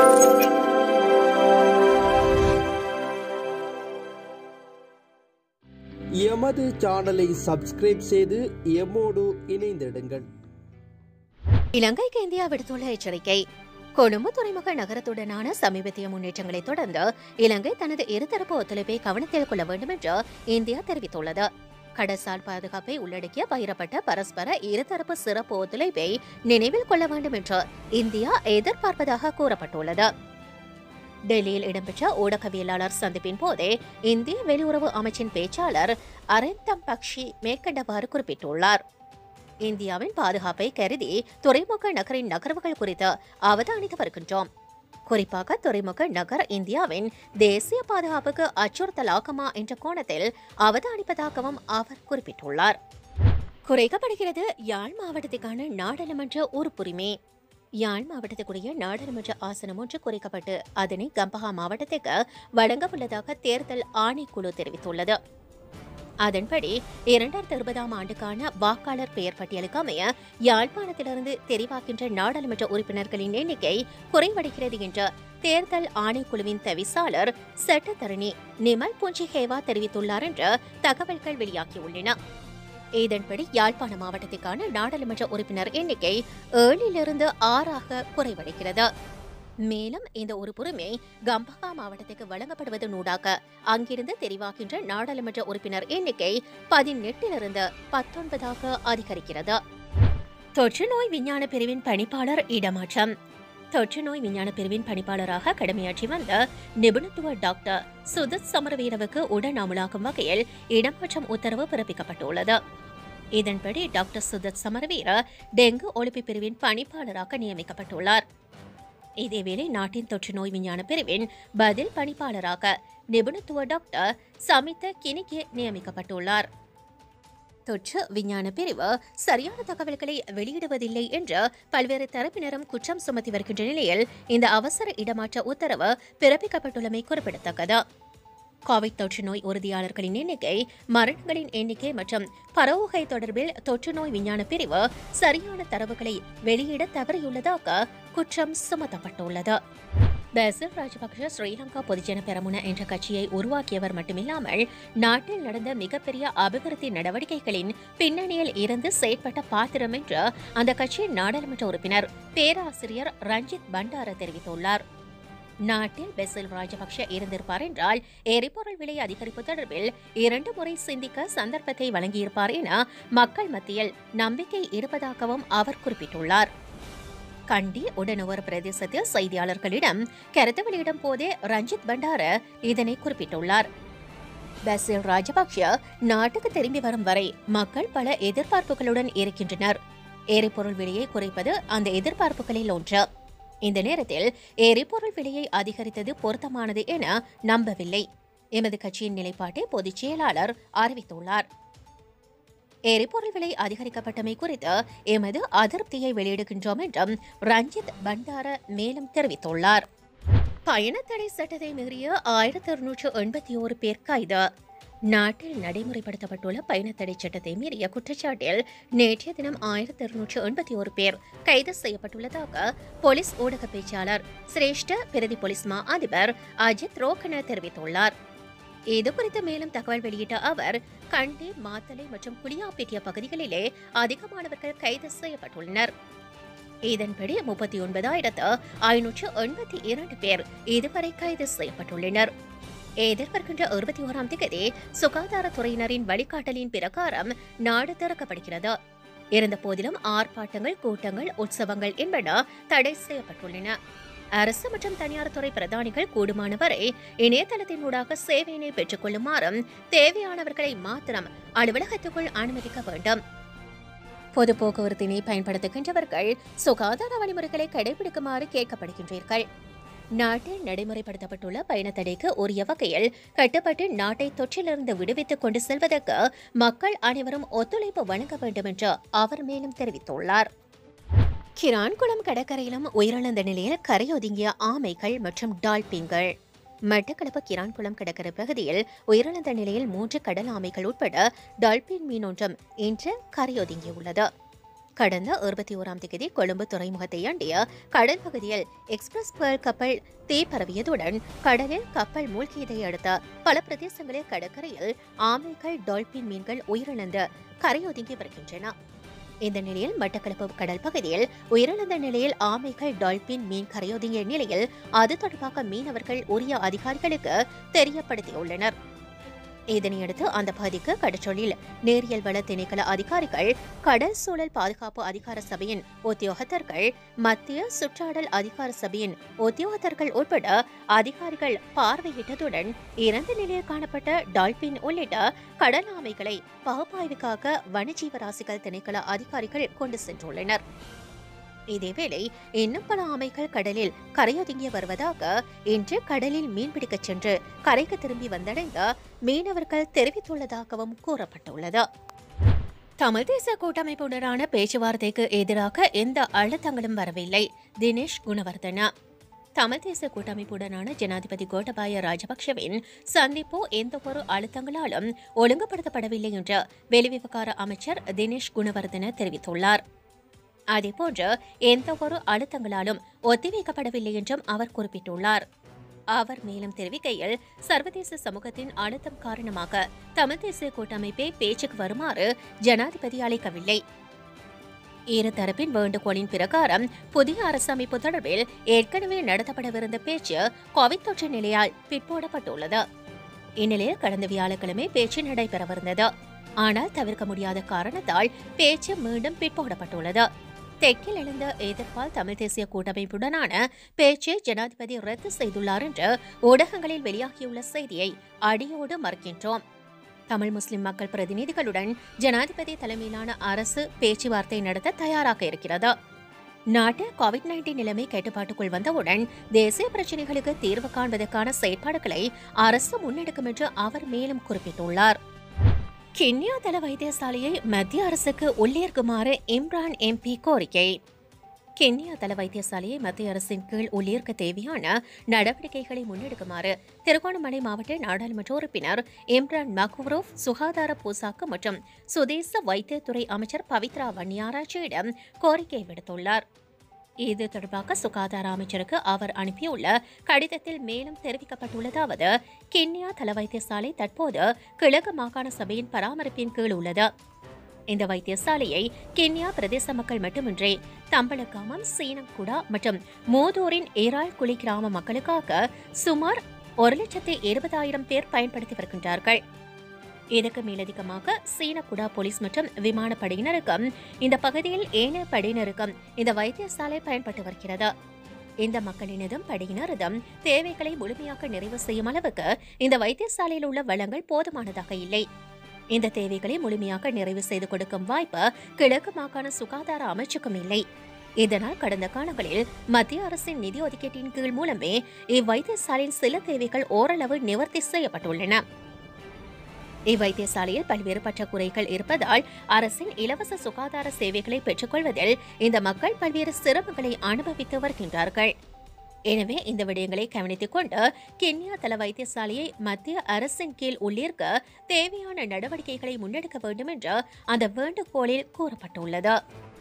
எமது சேனலை சப்ஸ்கிரைப் செய்து எம்மோடு இணைந்திடுங்கள் இலங்கைக்கு இந்தியா விடுத்துள்ள எச்சரிக்கை கொழும்பு துறைமுக நகரத்துடனான சமீபத்திய முன்னேற்றங்களை தொடர்ந்து இலங்கை தனது இருதரப்பு ஒத்துழைப்பை கவனத்தில் கொள்ள வேண்டும் என்று இந்தியா தெரிவித்துள்ளது கடற்சால் பாதுகாப்பை உள்ளடக்கிய பகிரப்பட்ட பரஸ்பர இருதரப்பு சிறப்பு ஒத்துழைப்பை நினைவில் கொள்ள வேண்டும் என்று இந்தியா எதிர்பார்ப்பதாக கூறப்பட்டுள்ளது டெல்லியில் இடம்பெற்ற ஊடகவியலாளர் சந்திப்பின் போதே இந்திய வெளியுறவு அமைச்சின் பேச்சாளர் அரந்தம் பக்ஷி மேற்கண்டவாறு குறிப்பிட்டுள்ளார் இந்தியாவின் பாதுகாப்பை கருதி துறைமுக நகரின் நகர்வுகள் குறித்து அவதானித்து வருகின்றோம் குறிப்பாக துறைமுக நகர் இந்தியாவின் தேசிய பாதுகாப்புக்கு அச்சுறுத்தலாகுமா என்ற கோணத்தில் அவதானிப்பதாகவும் அவர் குறிப்பிட்டுள்ளார் குறைக்கப்படுகிறது யாழ் மாவட்டத்துக்கான நாடாளுமன்ற உறுப்புரிமை யாழ் மாவட்டத்துக்குரிய நாடாளுமன்ற ஆசனம் ஒன்று குறைக்கப்பட்டு அதனை கம்பஹா மாவட்டத்துக்கு வழங்க உள்ளதாக தேர்தல் ஆணைக்குழு தெரிவித்துள்ளது அதன்படி இரண்டாயிரத்தி இருபதாம் ஆண்டுக்கான வாக்காளர் பெயர் பட்டியலுக்கு அமைய யாழ்ப்பாணத்திலிருந்து தெரிவாக்கின்ற நாடாளுமன்ற உறுப்பினர்களின் எண்ணிக்கை குறைவடைகிறது என்ற தேர்தல் ஆணைக்குழுவின் தவிசாளர் சட்டத்தரணி நிமல் புஞ்சிஹேவா தெரிவித்துள்ளார் என்று தகவல்கள் வெளியாகியுள்ளன இதன்படி யாழ்ப்பாண மாவட்டத்துக்கான நாடாளுமன்ற உறுப்பினர் எண்ணிக்கை ஏழிலிருந்து ஆறாக குறைவடைகிறது மேலும் இந்த உறுப்புரிமை கம்பஹா மாவட்டத்துக்கு வழங்கப்படுவதனூடாக அங்கிருந்து தெரிவாகின்ற நாடாளுமன்ற உறுப்பினர் எண்ணிக்கை பதினெட்டிலிருந்து பத்தொன்பதாக அதிகரிக்கிறது தொற்று நோய் விஞ்ஞான பிரிவின் பணிப்பாளர் இடமாற்றம் தொற்று நோய் விஞ்ஞான பிரிவின் பணிப்பாளராக கடமையாற்றி வந்த நிபுணத்துவ டாக்டர் சுதத் சமரவீரவுக்கு உடன் அமலாக்கும் வகையில் இடமாற்றம் உத்தரவு பிறப்பிக்கப்பட்டுள்ளது இதன்படி டாக்டர் சுதத் சமரவீர டெங்கு ஒழிப்பு பிரிவின் பணிப்பாளராக நியமிக்கப்பட்டுள்ளார் இதேவேளை நாட்டின் தொற்று நோய் விஞ்ஞான பிரிவின் பதில் பணிப்பாளராக நிபுணத்துவ டாக்டர் சமித கினிகே நியமிக்கப்பட்டுள்ளார் தொற்று விஞ்ஞான பிரிவு சரியான தகவல்களை வெளியிடுவதில்லை என்று பல்வேறு தரப்பினரும் குற்றம் சுமத்தி வருகின்ற நிலையில் இந்த அவசர இடமாற்ற உத்தரவு பிறப்பிக்கப்பட்டுள்ளமை குறிப்பிடத்தக்கது கோவிட் தொற்று நோய் உறுதியாளர்களின் எண்ணிக்கை மரணங்களின் எண்ணிக்கை மற்றும் பரவுகை தொடர்பில் தொற்று நோய் விஞ்ஞான பிரிவு சரியான தரவுகளை வெளியிட தவறியுள்ளதாக குற்றம் சுமத்தப்பட்டுள்ளது பேசில் ராஜபக்ஷ ஸ்ரீலங்கா பொதுஜன பெரமுன என்ற கட்சியை உருவாக்கியவர் மட்டுமில்லாமல் நாட்டில் நடந்த மிகப்பெரிய அபிவிருத்தி நடவடிக்கைகளின் பின்னணியில் இருந்து செயற்பட்ட பாத்திரம் என்று அந்த கட்சியின் நாடாளுமன்ற உறுப்பினர் பேராசிரியர் ரஞ்சித் பண்டார தெரிவித்துள்ளார் நாட்டில் பெசில் ராஜபக்ஷ இருந்திருப்பார் என்றால் எரிபொருள் விலை அதிகரிப்பு தொடர்பில் இரண்டு முறை சிந்திக்க சந்தர்ப்பத்தை வழங்கியிருப்பார் என மக்கள் மத்தியில் நம்பிக்கை இருப்பதாகவும் அவர் குறிப்பிட்டுள்ளார் கண்டி உடனுவர் பிரதேசத்தில் செய்தியாளர்களிடம் கருத்து வெளியிடும் போதே ரஞ்சித் பண்டார இதனை குறிப்பிட்டுள்ளார் பசில் ராஜபக்ஷ நாட்டுக்கு திரும்பி வரும் வரை மக்கள் பல எதிர்பார்ப்புகளுடன் இருக்கின்றனர் எரிபொருள் விலையை குறைப்பது அந்த எதிர்பார்ப்புகளில் ஒன்று இந்த நேரத்தில் எரிபொருள் விலையை அதிகரித்தது பொருத்தமானது என நம்பவில்லை எமது கட்சியின் நிலைப்பாட்டை பொதுச் செயலாளர் அறிவித்துள்ளார் எரிபொருள் விலை அதிகரிக்கப்பட்டமை குறித்து எமது அதிருப்தியை வெளியிடுகின்றோம் என்றும் ரஞ்சித் பண்டார மேலும் தெரிவித்துள்ளார் பயணத்தடை சட்டத்தை மீறிய ஆயிரத்தி இருநூற்று எண்பத்தி ஓரு பேர் கைது நாட்டில் நடைமுறைப்படுத்தப்பட்டுள்ள பயணத்தடை சட்டத்தை மீறிய குற்றச்சாட்டில் நேற்றைய தினம் ஆயிரத்தி இருநூற்று எண்பத்தி ஒரு பேர் கைது செய்யப்பட்டுள்ளதாக போலீஸ் ஊடக பேச்சாளர் சிரேஷ்ட பிரதி போலீஸ் மா அதிபர் அஜித் ரோகன தெரிவித்துள்ளார் இது குறித்து மேலும் தகவல் வெளியிட்ட அவர் கண்டி மாத்தலை மற்றும் குளியாப்பேட்டிய பகுதிகளிலே அதிகமானவர்கள் கைது செய்யப்பட்டுள்ளனர் இதன்படி முப்பத்தி ஒன்பதாயிரத்து ஐநூற்று எண்பத்தி இரண்டு பேர் இதுவரை கைது செய்யப்பட்டுள்ளனர் எதிர்வருகின்ற இருபத்தி ஓராம் தேதி சுகாதாரத்துறையினரின் வழிகாட்டலின் பிரகாரம் நாடு திறக்கப்படுகிறது இருந்த போதிலும் ஆர்ப்பாட்டங்கள் கூட்டங்கள் உற்சவங்கள் என்பன தடை செய்யப்பட்டுள்ளன அரசு மற்றும் தனியார் துறை பிரதானிகள் கூடுமானவரை இணையதளத்தினூடாக சேவையினை பெற்றுக் கொள்ளுமாறும் தேவையானவர்களை மாத்திரம் அலுவலகத்துக்குள் அனுமதிக்க வேண்டும் பொது போக்குவரத்தினை பயன்படுத்துகின்றவர்கள் சுகாதார வழிமுறைகளை கடைபிடிக்குமாறு கேட்கப்படுகின்றீர்கள் நாட்டில் நடைமுறைப்படுத்தப்பட்டுள்ள பயணத்தடைக்கு உரிய வகையில் கட்டுப்பட்டு நாட்டை தொற்றிலிருந்து விடுவித்துக் கொண்டு செல்வதற்கு மக்கள் அனைவரும் ஒத்துழைப்பு வழங்க வேண்டும் என்று அவர் மேலும் தெரிவித்துள்ளார் கிரான்குளம் கடற்கரையிலும் உயிரிழந்த நிலையில் கரையொதுங்கிய ஆமைகள் மற்றும் டால்பின்கள் மட்டக்களப்பு கிரான்குளம் கடற்கரை பகுதியில் உயிரிழந்த நிலையில் மூன்று கடல் ஆமைகள் உட்பட டால்பின் மீன் ஒன்றும் இன்று கரையொதுங்கியுள்ளது கடந்த இருபத்தி ஓராம் தேதி கொழும்பு துறைமுகத்தை அண்டிய கடல் பகுதியில் எக்ஸ்பிரஸ் பேர்ல் கப்பல் தீ பரவியதுடன் கடலில் கப்பல் மூழ்கியதை அடுத்த பல பிரதேசங்களில் கடற்கரையில் ஆமைகள் டால்பின் மீன்கள் உயிரிழந்து கரையொதுங்கி வருகின்றன இந்த நிலையில் மட்டக்களப்பு கடல் பகுதியில் உயிரிழந்த நிலையில் ஆமைகள் டால்பின் மீன் கரையொதுங்கிய நிலையில் அது தொடர்பாக மீனவர்கள் உரிய அதிகாரிகளுக்கு தெரியப்படுத்தியுள்ளனர் இதனையடுத்து அந்த பகுதிக்கு கடற்றொழில் நேரியல் வள திணைக்கள அதிகாரிகள் கடல் சூழல் பாதுகாப்பு அதிகார சபையின் உத்தியோகத்தர்கள் மத்திய சுற்றாடல் அதிகார சபையின் உத்தியோகத்தர்கள் உட்பட அதிகாரிகள் பார்வையிட்டதுடன் இறந்த நிலையில் காணப்பட்ட டால்பின் உள்ளிட்ட கடல் ஆமைகளை பகுப்பாய்வுக்காக வனஜீவராசிகள் திணைக்கள அதிகாரிகள் கொண்டு சென்றுள்ளனர் இதேவேளை இன்னும் பல ஆமைகள் கடலில் கரையொதுங்கி வருவதாக இன்று கடலில் மீன்பிடிக்கச் சென்று கரைக்கு திரும்பி வந்தடைந்த மீனவர்கள் தெரிவித்துள்ளதாகவும் கூறப்பட்டுள்ளது தமிழ் தேச கூட்டமைப்புடனான பேச்சுவார்த்தைக்கு எதிராக எந்த அழுத்தங்களும் வரவில்லை தினேஷ் குணவர்தன தமிழ் தேச கூட்டமைப்புடனான ஜனாதிபதி கோட்டபாய ராஜபக்ஷவின் சந்திப்பு எந்தவொரு அழுத்தங்களாலும் ஒழுங்குபடுத்தப்படவில்லை என்று வெளிவிவகார அமைச்சர் தினேஷ் குணவர்தன தெரிவித்துள்ளார் அதேபோன்று எந்தவொரு அழுத்தங்களாலும் ஒத்திவைக்கப்படவில்லை என்றும் அவர் குறிப்பிட்டுள்ளார் அவர் மேலும் தெரிவிக்கையில் சர்வதேச சமூகத்தின் அழுத்தம் காரணமாக தமிழ் தேசிய கூட்டமைப்பை பேச்சுக்கு வருமாறு ஜனாதிபதி அழைக்கவில்லை இரு தரப்பின் வேண்டுகோளின் பிரகாரம் புதிய அரசமைப்பு தொடர்பில் ஏற்கனவே நடத்தப்படவிருந்த பேச்சு கோவிட் தொற்று நிலையால் பிற்போடப்பட்டுள்ளது இந்நிலையில் கடந்த வியாழக்கிழமை பேச்சு நடைபெறவிருந்தது ஆனால் தவிர்க்க முடியாத காரணத்தால் பேச்சு மீண்டும் பிற்போடப்பட்டுள்ளது தெற்கில் எழுந்த எதிர்ப்பால் தமிழ் தேசிய கூட்டமைப்புடனான பேச்சை ஜனாதிபதி ரத்து செய்துள்ளார் என்று ஊடகங்களில் வெளியாகியுள்ள செய்தியை அடியோடு மறுக்கின்றோம் தமிழ் முஸ்லிம் மக்கள் பிரதிநிதிகளுடன் ஜனாதிபதி தலைமையிலான அரசு பேச்சுவார்த்தை நடத்த தயாராக இருக்கிறது நாட்டில் கோவிட் நைன்டீன் நிலைமை கட்டுப்பாட்டுக்குள் வந்தவுடன் தேசிய பிரச்சினைகளுக்கு தீர்வு காண்பதற்கான செயற்பாடுகளை அரசு முன்னெடுக்கும் என்று அவர் மேலும் குறிப்பிட்டுள்ளார் கிண்ணியா தள வைத்தியசாலையை மத்திய அரசுக்கு உள்ளேற்குமாறு இம்ரான் எம்பி கோரிக்கை கென்யா தள வைத்தியசாலையை மத்திய அரசின் கீழ் உள்ளீர்க்க தேவையான நடவடிக்கைகளை முன்னெடுக்குமாறு திருகோணமலை மாவட்ட நாடாளுமன்ற உறுப்பினர் இம்ரான் மக்ரூப் சுகாதார பூசாக்கு மற்றும் சுதேச வைத்தியத்துறை அமைச்சர் பவித்ரா வன்னியாராஜியிடம் கோரிக்கை விடுத்துள்ளார் இது தொடர்பாக சுகாதார அமைச்சருக்கு அவர் அனுப்பியுள்ள கடிதத்தில் மேலும் தெரிவிக்கப்பட்டுள்ளதாவது கென்யா தள வைத்தியசாலை தற்போது கிழக்கு மாகாண சபையின் பராமரிப்பின் கீழ் உள்ளது இந்த வைத்தியசாலையை கென்யா பிரதேச மக்கள் மட்டுமின்றி தம்பலக்காமம் சீனக்குடா மற்றும் மோதூரின் ஏராள் குழி கிராம மக்களுக்காக சுமார் ஒரு லட்சத்து இருபதாயிரம் பேர் பயன்படுத்தி வருகின்றார்கள் இதற்கு மேலதிகமாக சீனக்குடா போலீஸ் மற்றும் விமானப்படையினருக்கும் இந்த பகுதியில் ஏனைய படையினருக்கும் இந்த வைத்தியசாலை பயன்பட்டு வருகிறது இந்த மக்களினதும் படையினரதும் தேவைகளை முழுமையாக நிறைவு செய்யும் அளவுக்கு இந்த வைத்தியசாலையில் உள்ள வளங்கள் போதுமானதாக இல்லை இந்த தேவைகளை முழுமையாக நிறைவு செய்து கொடுக்கும் வாய்ப்பு கிழக்கு மாகாண சுகாதார அமைச்சுக்கும் இல்லை இதனால் கடந்த காலங்களில் மத்திய அரசின் நிதி ஒதுக்கீட்டின் கீழ் மூலமே இவ்வைத்தியசாலையின் சில தேவைகள் ஓரளவு நிவர்த்தி செய்யப்பட்டுள்ளன இவ்வைத்தியசாலையில் பல்வேறு பற்றாக்குறைகள் இருப்பதால் அரசின் இலவச சுகாதார சேவைகளை பெற்றுக்கொள்வதில் இந்த மக்கள் பல்வேறு சிரமங்களை அனுபவித்து வருகின்றார்கள் எனவே இந்த விடயங்களை கவனித்துக் கொண்டு கென்யா தள வைத்தியசாலையை மத்திய அரசின் கீழ் உள்ளிருக்க தேவையான நடவடிக்கைகளை முன்னெடுக்க வேண்டும் என்று அந்த வேண்டுகோளில் கூறப்பட்டுள்ளது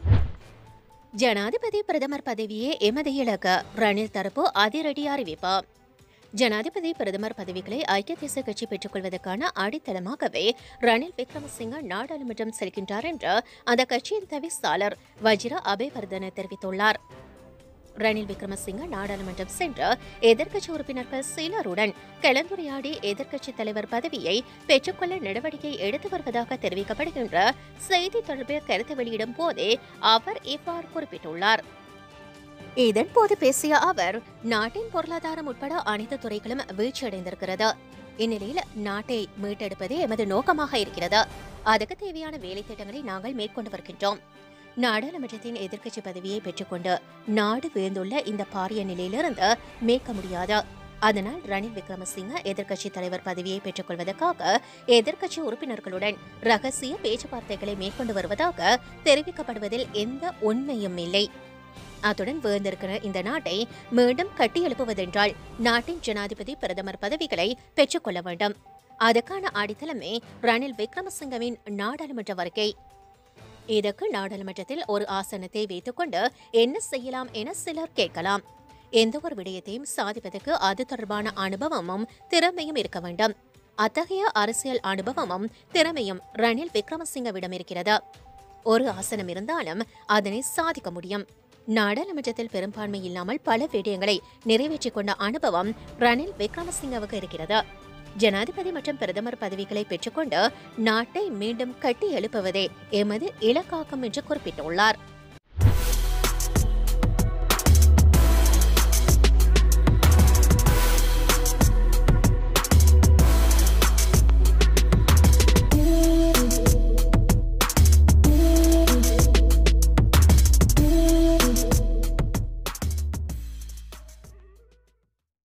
ஜனாதிபதி பிரதமர் பதவியே எமது இலக்கு ரணில் தரப்பு அதிரடி அறிவிப்பு ஜனாதிபதி பிரதமர் பதவிகளை ஐக்கிய தேசிய கட்சி பெற்றுக்கொள்வதற்கான அடித்தளமாகவே ரணில் விக்ரமசிங்க நாடாளுமன்றம் செல்கின்றார் என்று அந்த கட்சியின் தவிசாளர் வஜிர அபேவர்தன தெரிவித்துள்ளார் ரணில் விக்ரமசிங்க நாடாளுமன்றம் சென்று எதிர்க்கட்சி உறுப்பினர்கள் சிலருடன் கலந்துரையாடி எதிர்க்கட்சித் தலைவர் பதவியை பெற்றுக்கொள்ள நடவடிக்கை எடுத்து வருவதாக தெரிவிக்கப்படுகின்ற செய்தி தொடர்பில் கருத்து வெளியிடும் போதே அவர் இவ்வாறு குறிப்பிட்டுள்ளார் இதன்போது பேசிய அவர் நாட்டின் பொருளாதாரம் உட்பட அனைத்து துறைகளும் வீழ்ச்சியடைந்திருக்கிறது இந்நிலையில் நாட்டை மீட்டெடுப்பதே எமது நோக்கமாக இருக்கிறது அதுக்கு தேவையான வேலை திட்டங்களை நாங்கள் மேற்கொண்டு வருகின்றோம் நாடாளுமன்றத்தின் எதிர்க்கட்சி பதவியை பெற்றுக்கொண்டு நாடு வீழ்ந்துள்ள இந்த பாரிய நிலையிலிருந்து மீட்க முடியாது அதனால் ரணில் விக்ரமசிங்க எதிர்க்கட்சி தலைவர் பதவியை பெற்றுக்கொள்வதற்காக எதிர்க்கட்சி உறுப்பினர்களுடன் ரகசிய பேச்சுவார்த்தைகளை மேற்கொண்டு வருவதாக தெரிவிக்கப்படுவதில் எந்த உண்மையும் இல்லை அத்துடன் வீழ்ந்திருக்கிற இந்த நாட்டை மீண்டும் கட்டியெழுப்புவதென்றால் நாட்டின் ஜனாதிபதி பிரதமர் பதவிகளை பெற்றுக்கொள்ள வேண்டும் அதுக்கான அடித்தளமே ரணில் விக்ரமசிங்கவின் நாடாளுமன்ற வருகை இதற்கு நாடாளுமன்றத்தில் ஒரு ஆசனத்தை வைத்துக்கொண்டு என்ன செய்யலாம் என சிலர் கேட்கலாம் எந்த ஒரு விடயத்தையும் சாதிப்பதற்கு அது தொடர்பான அனுபவமும் திறமையும் இருக்க வேண்டும் அத்தகைய அரசியல் அனுபவமும் திறமையும் ரணில் விக்ரமசிங்கவிடம் இருக்கிறது ஒரு ஆசனம் இருந்தாலும் அதனை சாதிக்க முடியும் நாடாளுமன்றத்தில் பெரும்பான்மை இல்லாமல் பல விடயங்களை நிறைவேற்றிக் கொண்ட அனுபவம் ரணில் விக்ரமசிங்கவுக்கு இருக்கிறது ஜனாதிபதி மற்றும் பிரதமர் பதவிகளை பெற்றுக்கொண்டு நாட்டை மீண்டும் கட்டி எழுப்புவதே எமது இலக்காகும் என்று குறிப்பிட்டுள்ளார்